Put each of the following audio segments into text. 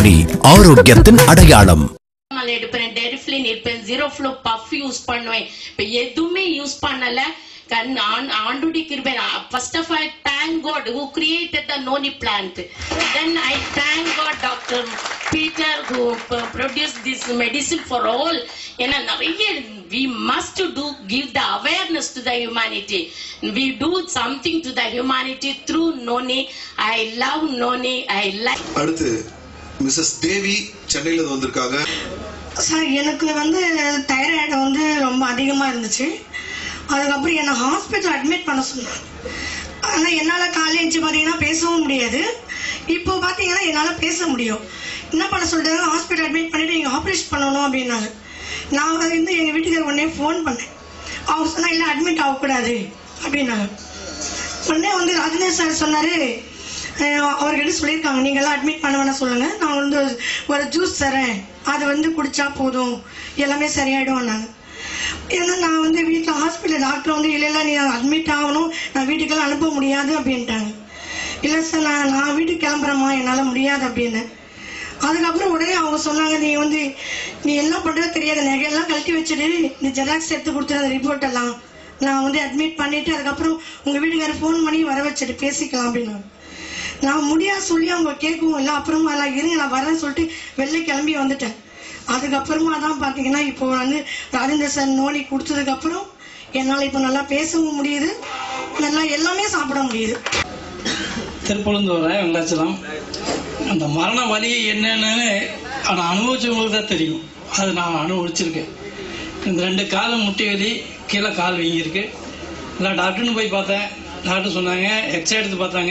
noni ஆரோக்கியத்தின் அடையாளம் நான் எடுப்பேன் டெரிஃபிலின் இருப்பேன் ஜீரோ ஃப்ளோ பஃப் யூஸ் பண்ணுவேன் இப்ப எதுவுமே யூஸ் பண்ணல கண் ஆண் ஆண்டுடி கிருபை first of all thank God who created the noni plant then I thank God doctor Peter who produce this medicine for all ஏன்னா நிறைய we must to give the awareness to the humanity we do something to the humanity through noni I love noni I like அடுத்து Mrs Devi சென்னையில இருந்து வந்திருக்காங்க sir எனக்கு வந்து thyroid வந்து ரொம்ப அதிகமாக இருந்துச்சு அதுக்கப்புறம் என்னை ஹாஸ்பிட்டல் அட்மிட் பண்ண சொன்னாங்க ஆனால் என்னால் காலேஜ் பார்த்தீங்கன்னா பேசவும் முடியாது இப்போ பார்த்தீங்கன்னா என்னால் பேச முடியும் என்ன பண்ண சொல்லிட்டாங்க ஹாஸ்பிட்டல் அட்மிட் பண்ணிட்டு நீங்கள் ஆப்ரேஷன் பண்ணணும் அப்படின்னாங்க நான் வந்து எங்கள் வீட்டுக்கார உடனே ஃபோன் பண்ணேன் அவங்க சொன்னா இல்லை அட்மிட் ஆகக்கூடாது அப்படின்னாங்க உடனே வந்து ராஜேந்திர சார் சொன்னாரு அஹ் அவர்கிட்ட சொல்லியிருக்காங்க நீங்க எல்லாம் அட்மிட் பண்ண வேணாம் சொல்லுங்க நான் வந்து ஒரு ஜூஸ் தரேன் அது வந்து குடிச்சா போதும் எல்லாமே சரியாயிடும்னாங்க ஏன்னா நான் வந்து வீட்டில் ஹாஸ்பிட்டல் டாக்டர் வந்து இல்லை இல்லை நீ அட்மிட் ஆகணும் நான் வீட்டுக்கெல்லாம் அனுப்ப முடியாது அப்படின்ட்டாங்க இல்லை சார் நான் நான் வீட்டுக்கு கிளம்புறேம்மா என்னால் முடியாது அப்படின்னு அதுக்கப்புறம் உடனே அவங்க சொன்னாங்க நீ வந்து நீ என்ன பண்றது தெரியாத நகையெல்லாம் கழட்டி வச்சுட்டு நீ ஜெராக்ஸ் எடுத்து கொடுத்துரு அந்த ரிப்போர்ட் எல்லாம் நான் வந்து அட்மிட் பண்ணிட்டு அதுக்கப்புறம் உங்க வீட்டுக்காரர் ஃபோன் பண்ணி வர வச்சுட்டு பேசிக்கலாம் அப்படின்னு நான் முடியாது சொல்லி அவங்க கேட்கவும் இல்லை அப்புறமா எல்லாம் இருங்க நான் வரேன்னு சொல்லிட்டு வெளில கிளம்பி வந்துட்டேன் அதுக்கப்புறமா தான் பார்த்தீங்கன்னா இப்போ வந்து ராஜேந்திர சார் நோடி கொடுத்ததுக்கு அப்புறம் என்னால் இப்போ நல்லா பேசவும் முடியுது நல்லா எல்லாமே சாப்பிட முடியுது திருப்பழுந்தூரை வெங்கடாச்சலம் அந்த மரண வலி என்னன்னு அதை அனுபவிச்சவங்களுக்கு தான் தெரியும் அது நான் அனுபவிச்சிருக்கேன் இந்த ரெண்டு காலம் முட்டி வலி கீழே கால் வீங்கியிருக்கு இல்லை டாக்டர்னு போய் பார்த்தேன் டாக்டர் சொன்னாங்க எக்ஸ்ரே எடுத்து பார்த்தாங்க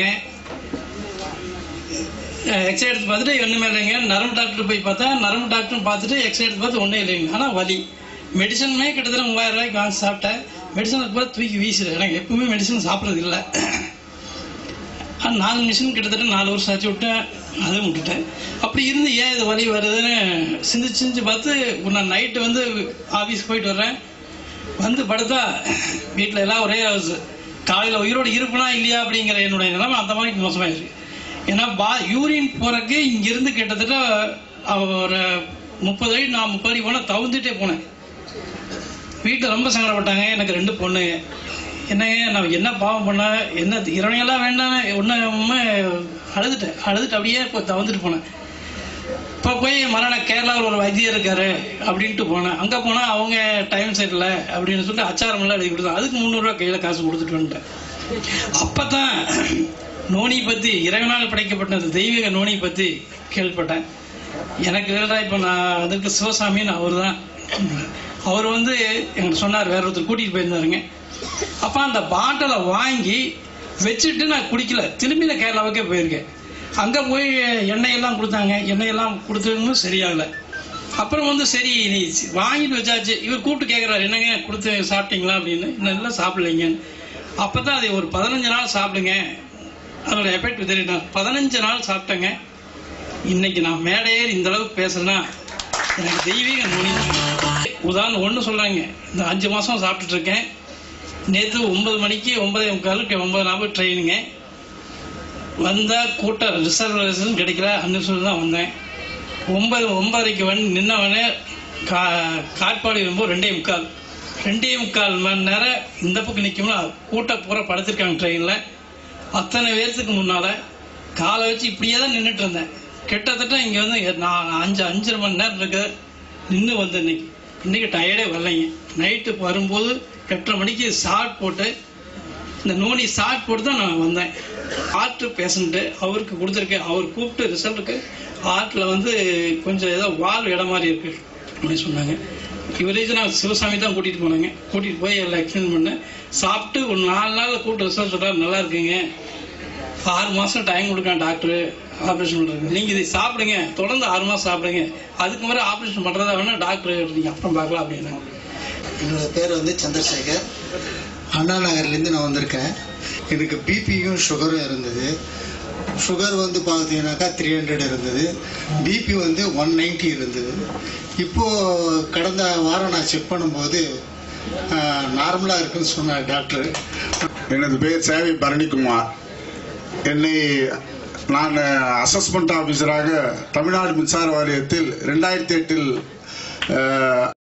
எக்ஸ்ரே எடுத்து பார்த்துட்டு ஒன்றுமே இல்லைங்க நரம்பு டாக்டர் போய் பார்த்தேன் நரம்பு டாக்டர் பார்த்துட்டு எக்ஸ்ரே எடுத்து பார்த்து ஒன்றும் இல்லைங்க ஆனால் வலி மெடிசனுமே கிட்டத்தட்ட மூவாயிரம் ரூபாய்க்கு வாங்கி சாப்பிட்டேன் மெடிசன் பார்த்து தூக்கி வீசுறேன் எனக்கு எப்பவுமே மெடிசன் சாப்பிட்றது இல்லை ஆனால் நாலு மிஷின் கிட்டத்தட்ட நாலு வருஷம் ஆச்சு விட்டேன் அதுவும் விட்டுட்டேன் அப்படி இருந்து ஏன் இது வலி வருதுன்னு சிந்திச்சு சிந்திச்சு பார்த்து நான் நைட்டு வந்து ஆஃபீஸ் போயிட்டு வர்றேன் வந்து படுத்தா வீட்டில் எல்லாம் ஒரே காலையில் உயிரோடு இருப்பனா இல்லையா அப்படிங்கிற என்னுடைய நிலைமை அந்த மாதிரி மோசமாயிருக்கு ஏன்னா பா யூரின் போறதுக்கு இங்கிருந்து கிட்டத்தட்ட அவ ஒரு முப்பது அடி நான் முப்பது அடி போனால் தவுந்துட்டே போனேன் வீட்டில் ரொம்ப சங்கடப்பட்டாங்க எனக்கு ரெண்டு பொண்ணுங்க என்னங்க நான் என்ன பாவம் பண்ண என்ன இறைவனையெல்லாம் வேண்டாம் ஒன்றுமே அழுதுட்டேன் அழுதுட்டு அப்படியே இப்போ தவந்துட்டு போனேன் இப்போ போய் மரணம் கேரளாவில் ஒரு வைத்தியர் இருக்காரு அப்படின்ட்டு போனேன் அங்கே போனால் அவங்க டைம் சரியில்லை அப்படின்னு சொல்லிட்டு அச்சாரம் எல்லாம் எழுதி கொடுத்தாங்க அதுக்கு முந்நூறுரூவா கையில் காசு கொடுத்துட்டு வந்துட்டேன் அப்போ தான் நோனி பற்றி இறைவனால் படைக்கப்பட்ட அந்த தெய்வீக நோனி பற்றி கேள்விப்பட்டேன் எனக்கு இல்லைடா இப்போ நான் அதுக்கு சிவசாமின்னு அவர் தான் அவர் வந்து எங்களுக்கு சொன்னார் வேற ஒருத்தர் கூட்டிகிட்டு போயிருந்தாருங்க அப்போ அந்த பாட்டிலை வாங்கி வச்சுட்டு நான் குடிக்கல திரும்பி நான் கேரளாவுக்கே போயிருக்கேன் அங்கே போய் எண்ணெயெல்லாம் கொடுத்தாங்க எண்ணெயெல்லாம் கொடுத்ததும் சரியாகலை அப்புறம் வந்து சரி நீ வாங்கிட்டு வச்சாச்சு இவர் கூப்பிட்டு கேட்குறாரு என்னங்க கொடுத்து சாப்பிட்டீங்களா அப்படின்னு நல்லா சாப்பிடலைங்கன்னு அப்போ தான் அதை ஒரு பதினஞ்சு நாள் சாப்பிடுங்க அதோட எஃபெக்ட் தெரியும் பதினஞ்சு நாள் சாப்பிட்டேங்க இன்னைக்கு நான் மேடையேறி இந்த அளவுக்கு பேசுறேன்னா எனக்கு தெய்வீக நுனி உதாரணம் ஒன்று சொல்றாங்க இந்த அஞ்சு மாசம் சாப்பிட்டுட்டு இருக்கேன் நேற்று ஒன்பது மணிக்கு ஒன்பதே முக்காலுக்கு ஒன்பது நாற்பது ட்ரெயினுங்க வந்தா கூட்டம் ரிசர்வேஷன் கிடைக்கல அன்னிசல் தான் வந்தேன் ஒன்பது ஒன்பதரைக்கு வந்து நின்னவனே கா காட்பாடி வரும்போது ரெண்டே முக்கால் ரெண்டே முக்கால் மணி நேரம் இந்த பக்கம் நிற்கும்னா கூட்டம் பூரா படுத்திருக்காங்க ட்ரெயினில் அத்தனை பேர்த்துக்கு முன்னால் காலை வச்சு இப்படியே தான் நின்றுட்டு இருந்தேன் கிட்டத்தட்ட இங்கே வந்து நான் அஞ்சு அஞ்சரை மணி நேரம் இருக்கு நின்று வந்தேன் இன்னைக்கு இன்னைக்கு டயர்டே வரலைங்க நைட்டு வரும்போது எட்டரை மணிக்கு ஷார்ட் போட்டு இந்த நோனி ஷார்ட் போட்டு தான் நான் வந்தேன் ஹார்ட் பேஷண்ட்டு அவருக்கு கொடுத்துருக்கேன் அவர் கூப்பிட்டு ரிசல்ட்டுக்கு ஹார்ட்டில் வந்து கொஞ்சம் ஏதோ வால் இடம் மாதிரி இருக்கு அப்படின்னு சொன்னாங்க இவரேஜ் நான் சிவசாமி தான் கூட்டிகிட்டு போனாங்க கூட்டிகிட்டு போய் எல்லாம் எக்ஸ்பிளைன் பண்ணேன் சாப்பிட்டு ஒரு நாலு நாளில் கூப்பிட்டு ரிசல்ட் சொல்கிறார் நல்லா இருக்குங்க ஆறு மாதம் டைம் கொடுக்கான் டாக்டர் ஆப்ரேஷன் பண்ணுறது நீங்கள் இதை சாப்பிடுங்க தொடர்ந்து ஆறு மாதம் சாப்பிடுங்க அதுக்கு முறை ஆப்ரேஷன் பண்ணுறதா வேணா டாக்டர் நீங்கள் அப்புறம் பார்க்கலாம் அப்படின்னாங்க என்னோட பேர் வந்து சந்திரசேகர் அண்ணா நகர்லேருந்து நான் வந்திருக்கேன் எனக்கு பிபியும் சுகரும் இருந்தது சுகர் வந்து பார்த்தீங்கன்னாக்கா த்ரீ ஹண்ட்ரட் இருந்தது பிபி வந்து ஒன் நைன்ட்டி இருந்தது இப்போது கடந்த வாரம் நான் செக் பண்ணும்போது நார்மலாக இருக்குன்னு சொன்னார் டாக்டர் எனது பெயர் சேவை பரணிக்குமார் என்னை நான் அசஸ்மெண்ட் ஆஃபீஸராக தமிழ்நாடு மின்சார வாரியத்தில் ரெண்டாயிரத்தி எட்டில்